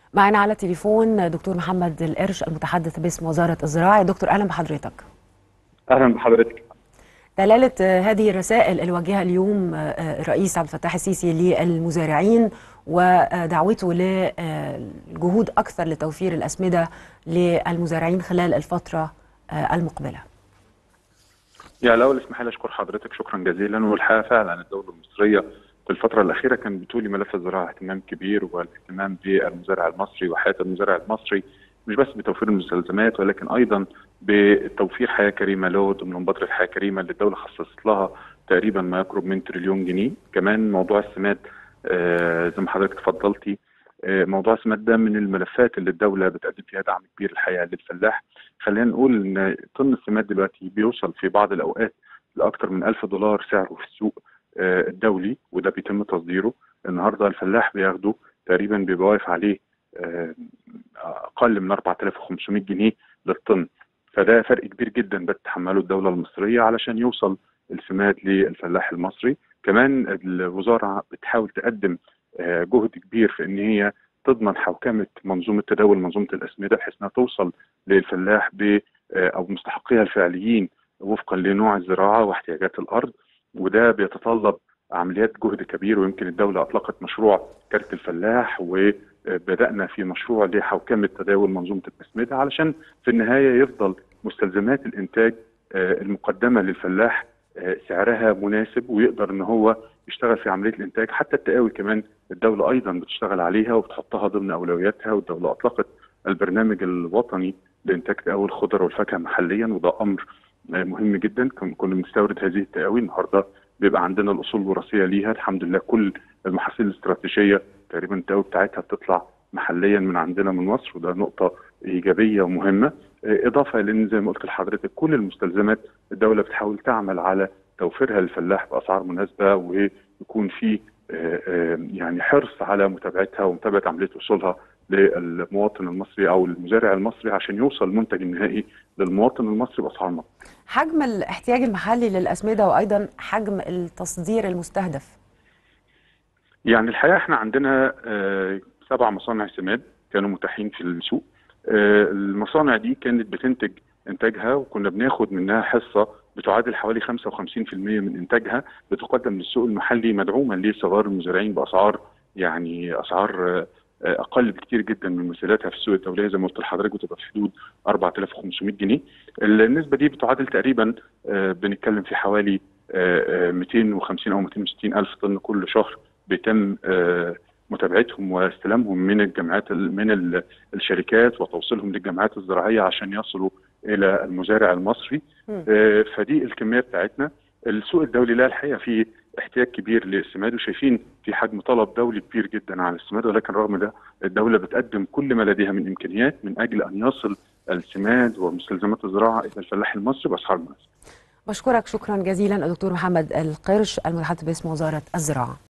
معنا على التليفون دكتور محمد القرش المتحدث باسم وزارة الزراعة دكتور أهلا بحضرتك اهلا بحضرتك دلالة هذه الرسائل الواجهة اليوم الرئيس عبد الفتاح السيسي للمزارعين ودعوته لجهود أكثر لتوفير الأسمدة للمزارعين خلال الفترة المقبلة يعني الاول اسمح لي اشكر حضرتك شكرا جزيلا والحقيقه فعلا الدوله المصريه في الفتره الاخيره كان بتولي ملف الزراعه اهتمام كبير والاهتمام بالمزارع المصري وحياه المزارع المصري مش بس بتوفير المستلزمات ولكن ايضا بتوفير حياه كريمه له ضمن مبادره حياه كريمه اللي الدوله خصصت لها تقريبا ما يقرب من تريليون جنيه كمان موضوع السماد آه زي ما حضرتك اتفضلتي آه موضوع السماد ده من الملفات اللي الدوله بتقدم فيها دعم كبير الحقيقه للفلاح خلينا نقول ان طن السماد دلوقتي بيوصل في بعض الاوقات لاكثر من 1000 دولار سعره في السوق آه الدولي وده بيتم تصديره النهارده الفلاح بياخده تقريبا بيبقى واقف عليه اقل من 4500 جنيه للطن فده فرق كبير جدا بتتحمله الدوله المصريه علشان يوصل السماد للفلاح المصري كمان الوزاره بتحاول تقدم جهد كبير في ان هي تضمن حوكمه منظومه تداول منظومه الاسمده بحيث انها توصل للفلاح ب او مستحقيها الفعليين وفقا لنوع الزراعه واحتياجات الارض وده بيتطلب عمليات جهد كبير ويمكن الدوله اطلقت مشروع كارت الفلاح وبدانا في مشروع لحوكمه تداول منظومه الاسمده علشان في النهايه يفضل مستلزمات الانتاج المقدمه للفلاح سعرها مناسب ويقدر ان هو يشتغل في عمليه الانتاج حتى التقاوي كمان الدوله ايضا بتشتغل عليها وبتحطها ضمن اولوياتها والدوله اطلقت البرنامج الوطني لانتاج تقاوي الخضر والفاكهه محليا وده امر مهم جدا كنا بنستورد هذه التقاوي النهارده بيبقى عندنا الاصول الوراثيه ليها الحمد لله كل المحاصيل الاستراتيجيه تقريبا التقاوي بتاعتها بتطلع محليا من عندنا من مصر وده نقطه ايجابيه ومهمه اضافه لان زي ما قلت لحضرتك كل المستلزمات الدوله بتحاول تعمل على توفيرها للفلاح باسعار مناسبه ويكون في يعني حرص على متابعتها ومتابعه عمليه وصولها للمواطن المصري او المزارع المصري عشان يوصل المنتج النهائي للمواطن المصري باسعار مقبوله. حجم الاحتياج المحلي للاسمده وايضا حجم التصدير المستهدف. يعني الحقيقه احنا عندنا سبع مصانع سماد كانوا متاحين في السوق. المصانع دي كانت بتنتج انتاجها وكنا بناخد منها حصه بتعادل حوالي 55% من انتاجها بتقدم للسوق المحلي مدعوما لصغار المزارعين باسعار يعني اسعار اقل بكتير جدا من مثيلاتها في السوق الدوليه زي ما قلت لحضرتك بتبقى في حدود 4500 جنيه النسبه دي بتعادل تقريبا بنتكلم في حوالي 250 او 260 الف طن كل شهر بيتم متابعتهم واستلامهم من الجامعات من الشركات وتوصيلهم للجامعات الزراعيه عشان يصلوا الى المزارع المصري فدي الكميه بتاعتنا السوق الدولي لا الحقيقه فيه احتياج كبير للسماد وشايفين في حجم طلب دولي كبير جدا على السماد ولكن رغم ده الدوله بتقدم كل ما لديها من امكانيات من اجل ان يصل السماد ومستلزمات الزراعه الى الفلاح المصري باسعار مناسبه. بشكرك شكرا جزيلا الدكتور محمد القرش المتحدث باسم وزاره الزراعه.